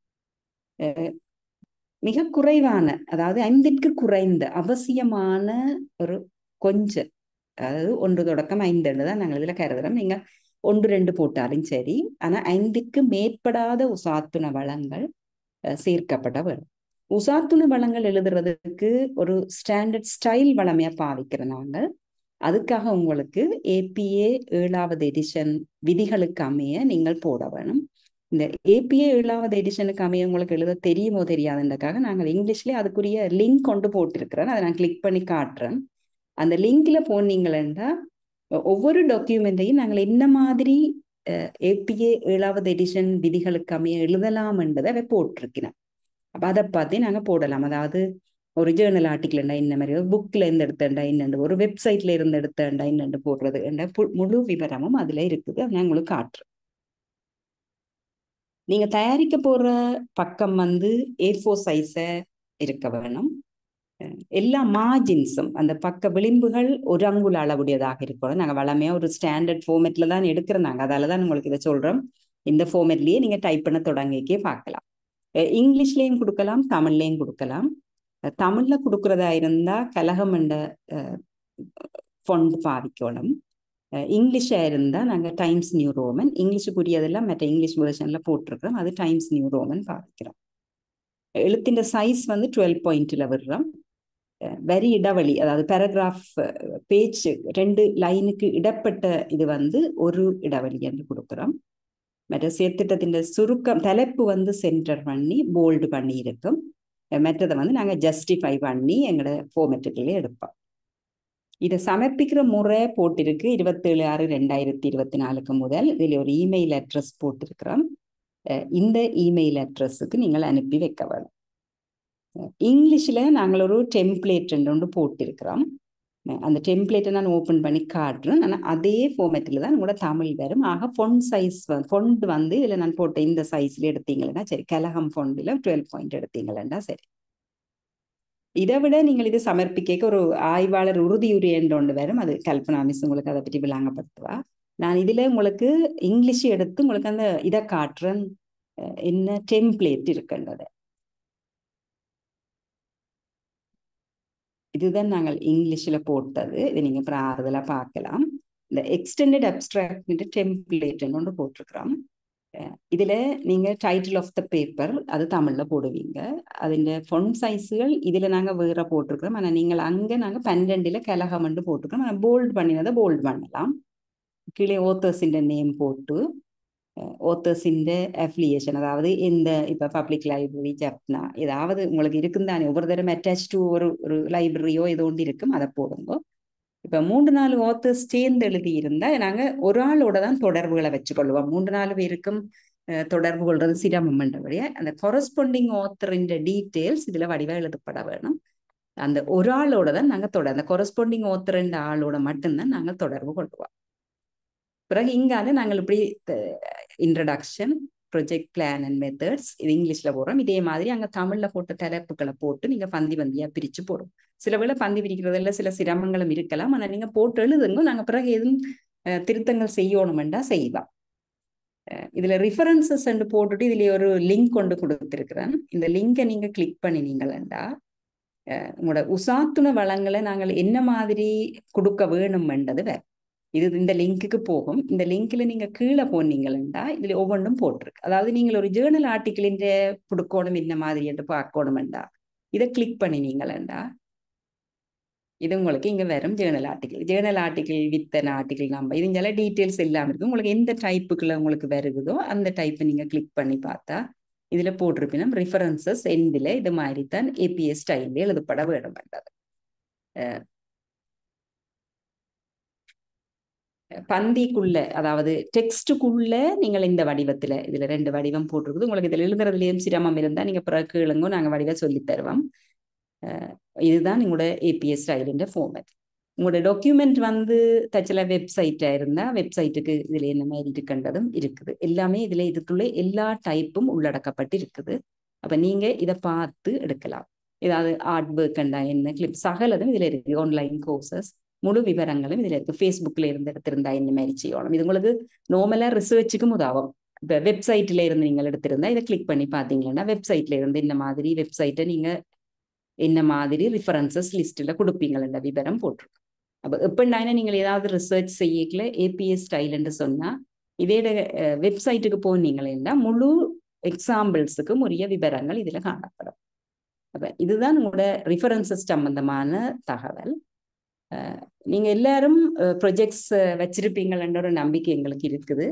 மிக குறைவான அதாவது ஐந்திற்கு குறைந்த அவசியமான ஒரு கொஞ்சம் அதாவது ஒன்று தொடக்கம் ஐந்து தான் நாங்கள் இதுல கருதுறோம் நீங்க ஒன்று ரெண்டு போட்டாலும் சரி ஆனா ஐந்துக்கு மேற்படாத உசாத்துண வளங்கள் சேர்க்கப்பட வரும் உசாத்துண வளங்கள் எழுதுறதுக்கு ஒரு ஸ்டாண்டர்ட் ஸ்டைல் வளமையா பாவிக்கிற நாங்கள் அதுக்காக உங்களுக்கு ஏபிஏ ஏழாவது எடிஷன் விதிகளுக்கு அமைய நீங்கள் போட வேணும் இந்த ஏபிஏ ஏழாவது எடிஷனுக்கு அமைய உங்களுக்கு எழுத தெரியுமோ தெரியாதுன்றக்காக நாங்கள் இங்கிலீஷ்லேயே அதுக்குரிய லிங்க் கொண்டு போட்டிருக்கிறேன் அதை நான் கிளிக் பண்ணி காட்டுறேன் அந்த லிங்க்ல போனீங்களா ஒவ்வொரு டாக்குமெண்ட்டையும் நாங்கள் என்ன மாதிரி ஏபிஏ ஏழாவது எடிஷன் விதிகளுக்கு அமைய எழுதலாம் என்பதை அதை போட்டிருக்கிறேன் அப்போ அதை பார்த்து நாங்கள் போடலாம் அதாவது ஒரு ஜேர்னல் ஆர்டிக்கிள்ண்டா இந்த மாதிரி ஒரு புக்கில் இருந்து எடுத்தேன்டா என்னண்டு ஒரு வெப்சைட்ல இருந்து எடுத்தேன்டா என்னண்டு போடுறது என்ற முழு விவரமும் அதில் இருக்குது அதை நான் உங்களுக்கு காட்டுறேன் நீங்க தயாரிக்க போற பக்கம் வந்து ஏ ஃபோர் சைஸ இருக்க வேணும் எல்லா மார்ஜின்ஸும் அந்த பக்க விளிம்புகள் ஒரு அங்குல அளவுடையதாக இருக்கணும் நாங்கள் வளமையா ஒரு ஸ்டாண்டர்ட் ஃபார்மேட்ல தான் எடுக்கிறோம் நாங்கள் அதால தான் உங்களுக்கு இதை சொல்றோம் இந்த ஃபார்மேட்லயே நீங்க டைப் பண்ண தொடங்கிக்கே பார்க்கலாம் இங்கிலீஷ்லேயும் கொடுக்கலாம் தமிழ்லேயும் கொடுக்கலாம் தமிழ்ல கொடுக்கறதா இருந்தா கலகம் என்ற ஃபொண்ட் பாவிக்கணும் இங்கிலீஷா இருந்தா நாங்க டைம்ஸ் நியூ ரோமன் இங்கிலீஷுக்குரியதெல்லாம் மற்ற இங்கிலீஷ் வேர்ஷன்ல போட்டிருக்கிறோம் அது டைம்ஸ் நியூ ரோமன் பாவிக்கிறோம் எழுத்தின் சைஸ் வந்து டுவெல் பாயிண்ட்ல விடுறோம் வெரி இடைவெளி அதாவது பேராகிராஃப் பேஜ் ரெண்டு லைனுக்கு இடப்பட்ட இது வந்து ஒரு இடைவெளி என்று கொடுக்குறோம் மற்ற சேர்த்திட்டத்தின் சுருக்கம் தலைப்பு வந்து சென்டர் பண்ணி போல்டு பண்ணி இருக்கும் மற்றதை வந்து நாங்கள் ஜஸ்டிஃபை பண்ணி எங்களோட ஃபோமெட்டுகளே எடுப்போம் இதை சமர்ப்பிக்கிற முறை போட்டிருக்கு இருபத்தேழு ஆறு ரெண்டாயிரத்தி இருபத்தி நாலுக்கு முதல் இதில் ஒரு இமெயில் அட்ரஸ் போட்டிருக்கிறோம் இந்த இமெயில் அட்ரஸுக்கு நீங்கள் அனுப்பி வைக்க வேணும் இங்கிலீஷில் நாங்கள் ஒரு டெம்ப்ளேட் ஒன்று போட்டிருக்கிறோம் அந்த டெம்ப்ளேட்டை நான் ஓப்பன் பண்ணி காட்டுறேன் ஆனால் அதே ஃபார்மேட்டில் தான் உங்களோட தமிழ் வரும் ஆக ஃபொண்ட் சைஸ் ஃபொண்ட் வந்து இதில் நான் போட்ட இந்த சைஸில் எடுத்தீங்களா சரி கலகம் ஃபொண்டில் டுவெல் பாயிண்ட் எடுத்தீங்களா சரி இதை விட நீங்கள் இது சமர்ப்பிக்க ஒரு ஆய்வாளர் உறுதியுரை என்று ஒன்று வரும் அது கல்பனா மிஸ் உங்களுக்கு அதை பற்றி விளங்கப்படுத்துவா நான் இதில் உங்களுக்கு இங்கிலீஷ் எடுத்து உங்களுக்கு அந்த இதை காட்டுறேன் என்ன டெம்ப்ளேட் இருக்குன்றதை இதுதான் நாங்கள் இங்கிலீஷில் போட்டது இது நீங்கள் அப்புறம் ஆறுதலாக பார்க்கலாம் இந்த எக்ஸ்டெண்டட் அப்ட்ராக்ட் டெம்ப்ளேட்னு ஒன்று போட்டிருக்கிறோம் இதில் நீங்கள் டைட்டில் ஆஃப் த பேப்பர் அது தமிழில் போடுவீங்க அதிൻ്റെ ஃபொண்ட் சைஸுகள் இதில் நாங்கள் வேற போட்டிருக்கிறோம் ஆனால் நீங்கள் அங்கே நாங்கள் பன்னெண்டில் கலகமண்டு போட்டிருக்கிறோம் ஆனால் போல்ட் பண்ணினதை போல்ட் பண்ணலாம் கீழே ஓத்தர்ஸிൻ്റെ நேம் போட்டு ஓத்தர்ஸிൻ്റെ அஃபிலியேஷன் அதாவது இந்த இப்போ பப்ளிக் லைப்ரரி ஜப்னா ஏதாவது உங்களுக்கு இருக்கும் தானே ஒவ்வொரு தரம் அட்டாச் டு ஒரு ஒரு லைப்ரரியோ ஏதோ ஒன்று இருக்கும் அதை போடுங்க இப்போ மூன்று நாலு ஓத்தர்ஸ் சேர்ந்து எழுதி இருந்தால் நாங்கள் ஒரு ஆளோட தான் தொடர்புகளை வச்சுக்கொள்வோம் மூன்று நாலு பேருக்கும் தொடர்பு கொள்வது சிரமம்ன்றபடியா அந்த கொரஸ்பாண்டிங் ஆத்தரின் டீட்டெயில்ஸ் இதில் வடிவாக எழுதப்பட வேணும் அந்த ஒரு ஆளோட தான் நாங்கள் தொடர் அந்த கொரஸ்பாண்டிங் ஆத்தரின் ஆளோட மட்டும்தான் நாங்கள் தொடர்பு கொள்வோம் பிறகு இங்கால நாங்கள் இப்படி introduction project plan and methods இது இங்கிலீஷ்ல போடுறோம் இதே மாதிரி அங்கே தமிழ்ல போட்ட தலைப்புகளை போட்டு நீங்க பந்தி பந்தியா பிரிச்சு போடும் சில வேளை பந்தி பிரிக்கிறதுல சில சிரமங்களும் இருக்கலாம் ஆனால் நீங்க போட்டு எழுதுங்க நாங்க பிறகு எதுவும் திருத்தங்கள் செய்யணுமெண்டா செய்வோம் இதுல ரிஃபரன்சஸ் போட்டுட்டு இதுல ஒரு லிங்க் கொண்டு கொடுத்துருக்கிறேன் இந்த லிங்கை நீங்க கிளிக் பண்ணினீங்களா உங்களோட உசாத்துண வளங்களை நாங்கள் என்ன மாதிரி கொடுக்க வேணும்ன்றது வேற இது இந்த லிங்க்குக்கு போகும் இந்த லிங்க்ல நீங்க கீழே போனீங்களா இதுல ஒவ்வொன்றும் போட்டிருக்கு அதாவது நீங்கள் ஒரு ஜேர்னல் ஆர்டிக்கிளின் கொடுக்கணும் என்ன மாதிரி என்று பார்க்கணுமெண்டா இதை கிளிக் பண்ணினீங்களா இது உங்களுக்கு இங்க வரும் journal article journal article written article நம்ம இது இங்கெல்லாம் டீட்டெயில்ஸ் எல்லாம் இருக்கு உங்களுக்கு எந்த டைப்புக்குள்ள உங்களுக்கு வருகுதோ அந்த டைப்பை நீங்க கிளிக் பண்ணி பார்த்தா இதுல போட்டிருப்பினும் ரிஃபரன்சஸ் எண்டில் இது மாதிரி தான் ஏபிஎஸ் ஸ்டைலில் எழுதப்பட வேண்டும் என்றது பந்திக்குள்ள அதாவது டெக்ஸ்டுக்குள்ள நீங்கள் இந்த வடிவத்துல இதுல ரெண்டு வடிவம் போட்டிருக்குது உங்களுக்கு இதுல எழுதுறதுலயும் சிரமம் இருந்தா நீங்க பிறகு கேளுங்க நாங்க வடிவ சொல்லி தருவோம் இதுதான் உங்களோட ஏபிஎஸ் ஸ்டைலின் ஃபார்மேட் உங்களோட டாக்குமெண்ட் வந்து தச்சில வெப்சைட்டா இருந்தா வெப்சைட்டுக்கு இதுல என்ன மாதிரி இருக்குன்றதும் இருக்குது எல்லாமே இதுல இதுக்குள்ள எல்லா டைப்பும் உள்ளடக்கப்பட்டு இருக்குது அப்ப நீங்க இதை பார்த்து எடுக்கலாம் ஏதாவது ஆர்ட் ஒர்க் என்ன கிளிப் சகலதும் இதுல இருக்கு ஆன்லைன் கோர்சஸ் முழு விவரங்களும் இதுல இருக்கு ஃபேஸ்புக்ல இருந்து எடுத்திருந்தா என்ன மாதிரி செய்யணும் இது உங்களுக்கு நார்மலா ரிசர்ச்சுக்கும் உதவும் இப்போ வெப்சைட்ல இருந்து நீங்கள் எடுத்திருந்தா இதை கிளிக் பண்ணி பார்த்தீங்கன்னா வெப்சைட்ல இருந்து இந்த மாதிரி வெப்சைட்டை நீங்க என்ன மாதிரி ரிஃபரன்சஸ் லிஸ்ட்ல கொடுப்பீங்களா விவரம் போட்டிருக்கோம் அப்போ எப்படின்னா நீங்கள் ஏதாவது ரிசர்ச் செய்யக்கல ஏபிஎஸ் ஸ்டைல்ன்னு சொன்னா இதே வெப்சைட்டுக்கு போனீங்களா முழு எக்ஸாம்பிள்ஸுக்கு உரிய விவரங்கள் இதுல காணப்படும் அப்ப இதுதான் உங்களோட ரிஃபரன்சஸ் சம்பந்தமான தகவல் நீங்க எல்லாரும் ப்ரொஜெக்ட்ஸ் வச்சிருப்பீங்கன்ற ஒரு நம்பிக்கை எங்களுக்கு இருக்குது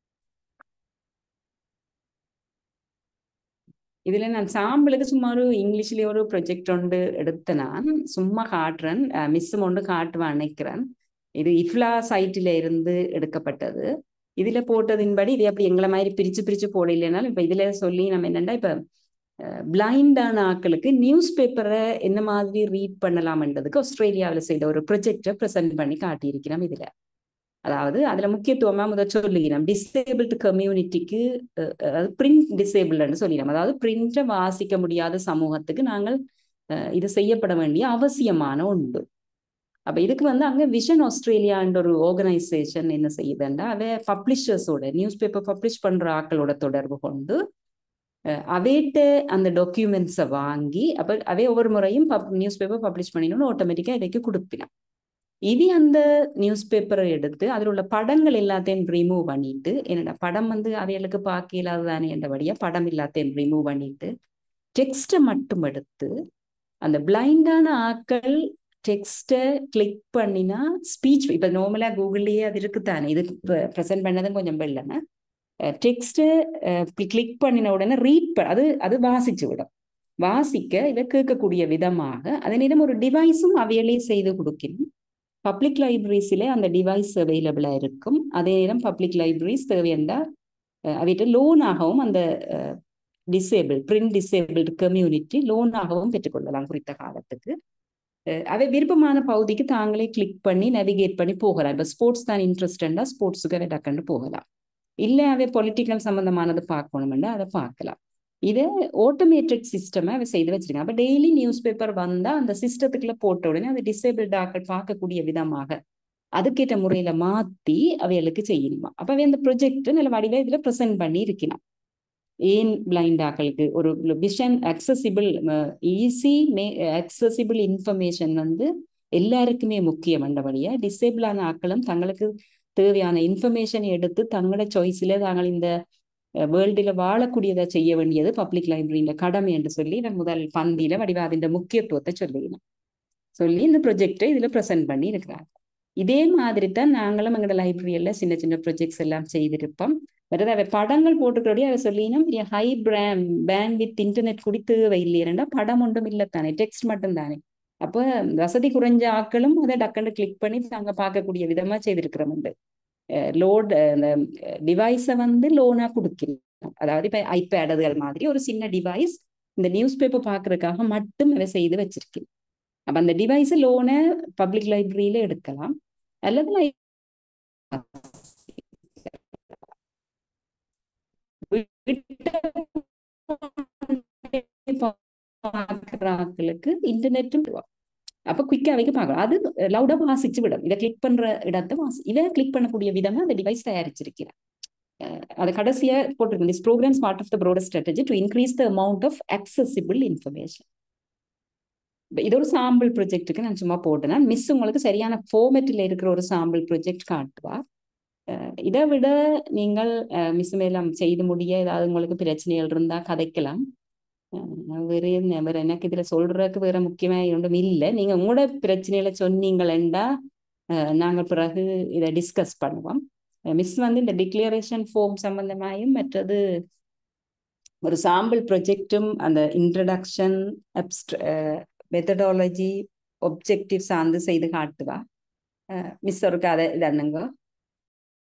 இதுல நான் சாம்பிளுக்கு சும்மா ஒரு இங்கிலீஷ்லயே ஒரு ப்ரொஜெக்ட் ஒன்று எடுத்த நான் சும்மா காட்டுறேன் மிஸ்ஸும் ஒன்று காட்டுவேன் நினைக்கிறேன் இது இஃப்லா சைட்டில இருந்து எடுக்கப்பட்டது இதுல போட்டதின்படி இது அப்படி எங்களை மாதிரி பிரிச்சு பிரிச்சு போடலைனாலும் இப்ப இதுல சொல்லி நம்ம என்னன்னா இப்ப பிளைண்டான ஆக்களுக்கு நியூஸ் பேப்பரை என்ன மாதிரி ரீட் பண்ணலாம்ன்றதுக்கு ஆஸ்திரேலியாவில் செய்த ஒரு ப்ரொஜெக்டை ப்ரெசென்ட் பண்ணி காட்டியிருக்கிறோம் இதுல அதாவது அதுல முக்கியத்துவமா முதல் சொல்லுகிறோம் டிசேபிள்டு கம்யூனிட்டிக்கு அதாவது பிரிண்ட் டிசேபிள்னு சொல்லிடும் அதாவது பிரிண்ட்டை வாசிக்க முடியாத சமூகத்துக்கு நாங்கள் இது செய்யப்பட வேண்டிய அவசியமான ஒன்று அப்ப இதுக்கு வந்து அங்க விஷன் ஆஸ்திரேலியான்ற ஒரு ஆர்கனைசேஷன் என்ன செய்யுதுன்னா அவ பப்ளிஷர்ஸோட நியூஸ் பேப்பர் பப்ளிஷ் பண்ற ஆக்களோட தொடர்பு கொண்டு அவைட்ட அந்த டாக்குமெண்ட்ஸை வாங்கி அப்போ அவை ஒவ்வொரு முறையும் பப் நியூஸ் பேப்பர் பப்ளிஷ் பண்ணிடணும் ஆட்டோமேட்டிக்காக இதைக்கு கொடுப்பினான் இது அந்த நியூஸ் பேப்பரை எடுத்து அதில் உள்ள படங்கள் எல்லாத்தையும் ரிமூவ் பண்ணிட்டு என்னடா படம் வந்து அவைகளுக்கு பார்க்க இல்லாததானே என்றபடியா படம் எல்லாத்தையும் ரிமூவ் பண்ணிட்டு டெக்ஸ்ட்டை மட்டும் எடுத்து அந்த பிளைண்டான ஆக்கள் டெக்ஸ்ட்டை கிளிக் பண்ணினா ஸ்பீச் இப்போ நார்மலாக கூகுள்லேயே அது இருக்குதானே இது ப்ரெசென்ட் பண்ணதும் கொஞ்சம் வெள்ளன டெக்ஸ்ட்டு கிளிக் பண்ணின உடனே ரீட் அது அது வாசிச்சு விடும் வாசிக்க இதை கேட்கக்கூடிய விதமாக அதே நேரம் ஒரு டிவைஸும் அவையிலே செய்து கொடுக்கணும் பப்ளிக் லைப்ரரிஸிலே அந்த டிவைஸ் அவைலபிளாக இருக்கும் அதே நேரம் பப்ளிக் லைப்ரரிஸ் தேவையண்டா அவைகிட்ட லோனாகவும் அந்த டிசேபிள் பிரிண்ட் டிசேபிள்டு கம்யூனிட்டி லோனாகவும் பெற்றுக்கொள்ளலாம் குறித்த காலத்துக்கு அவை விருப்பமான பகுதிக்கு தாங்களே கிளிக் பண்ணி நேவிகேட் பண்ணி போகலாம் இப்போ ஸ்போர்ட்ஸ் தான் இன்ட்ரெஸ்டண்டா ஸ்போர்ட்ஸுக்கு அவை டக்குன்னு போகலாம் இல்லை அவை பொலிட்டிக்கல் சம்பந்தமானது பார்க்கணும்னா அதை பார்க்கலாம் இதை ஆட்டோமேட்டட் சிஸ்டமை அவ செய்து வச்சிருக்காங்க அப்போ டெய்லி நியூஸ் பேப்பர் வந்தால் அந்த சிஸ்டத்துக்குள்ள போட்ட உடனே அது டிசேபிள்ட் ஆக்கள் பார்க்கக்கூடிய விதமாக அதுக்கேற்ற முறையில மாத்தி அவைகளுக்கு செய்யணுமா அப்ப அவை அந்த ப்ரொஜெக்ட் நல்ல வடிவ இதுல ப்ரெசென்ட் பண்ணி இருக்கணும் ஏன் பிளைண்ட் ஆக்களுக்கு ஒரு vision accessible easy may accessible information வந்து எல்லாருக்குமே முக்கியம் என்றபடியா டிசேபிள் ஆன ஆக்களும் தங்களுக்கு தேவையான இன்ஃபர்மேஷன் எடுத்து தங்களோட சாய்ஸில் தாங்கள் இந்த வேர்ல்டில் வாழக்கூடியதை செய்ய வேண்டியது பப்ளிக் லைப்ரரியின் கடமை என்று சொல்லி நான் முதல் பந்தியில வடிவாதின் முக்கியத்துவத்தை சொல்லினோம் சொல்லி இந்த ப்ரொஜெக்டை இதுல ப்ரெசென்ட் பண்ணி இருக்கிறாங்க இதே மாதிரி தான் நாங்களும் எங்களோட லைப்ரரியில சின்ன சின்ன ப்ரொஜெக்ட்ஸ் எல்லாம் செய்திருப்போம் மற்றது அவை படங்கள் போட்டுக்கிறோடைய அவ சொல்லினோம் high broadband with internet குடி தேவை இல்லையா படம் ஒன்றும் இல்லை தானே டெக்ஸ்ட் மட்டும் தானே அப்போ வசதி குறைஞ்ச ஆக்களும் அதை டக்குன்னு கிளிக் பண்ணி நாங்க பார்க்கக்கூடிய விதமா செய்திருக்கிறோம் உண்டு லோட் அந்த டிவைஸை வந்து லோனா கொடுக்கிறோம் அதாவது இப்ப ஐபேட் அதுகள் மாதிரி ஒரு சின்ன டிவைஸ் இந்த நியூஸ் பேப்பர் பாக்குறதுக்காக மட்டும் அதை செய்து வச்சிருக்கேன் அப்ப அந்த டிவைஸ் லோனை பப்ளிக் லைப்ரரியில எடுக்கலாம் அல்லது பார்க்குறாங்களுக்கு இன்டர்நெட்டும் அப்ப குயிக்கா வைக்க பார்க்கலாம் அது லவுடா வாசிச்சு விடும் இதை கிளிக் பண்ற இடத்தை வாசி இதை கிளிக் பண்ணக்கூடிய விதமா அந்த டிவைஸ் தயாரிச்சிருக்கிறேன் அது கடைசியா போட்டிருக்கோம் this programme part of the broader strategy to increase the amount of accessible information இது ஒரு சாம்பிள் ப்ரொஜெக்ட்டுக்கு நான் சும்மா போட்டேன்னா மிஸ் உங்களுக்கு சரியான ஃபார்மேட்டில் இருக்கிற ஒரு சாம்பிள் ப்ரொஜெக்ட் காட்டுவா இதை விட நீங்கள் மிஸ் மேலாம் செய்து முடிய ஏதாவது உங்களுக்கு பிரச்சனைகள் இருந்தா கதைக்கலாம் வேற வேற எனக்கு இதுல சொல்றதுக்கு வேற முக்கியமா ஒன்றும் இல்லை நீங்க உங்களோட பிரச்சனையில சொன்னீங்களா நாங்கள் பிறகு இதை டிஸ்கஸ் பண்ணுவோம் மிஸ் வந்து இந்த டிக்ளரேஷன் ஃபார்ம் சம்பந்தமாயும் மற்றது ஒரு சாம்பிள் ப்ரொஜெக்டும் அந்த இன்ட்ரடக்ஷன் மெத்தடாலஜி ஒப்ஜெக்டிவ் சார்ந்து செய்து காட்டுவா மிஸ் ஒரு கதை இதன்னுங்க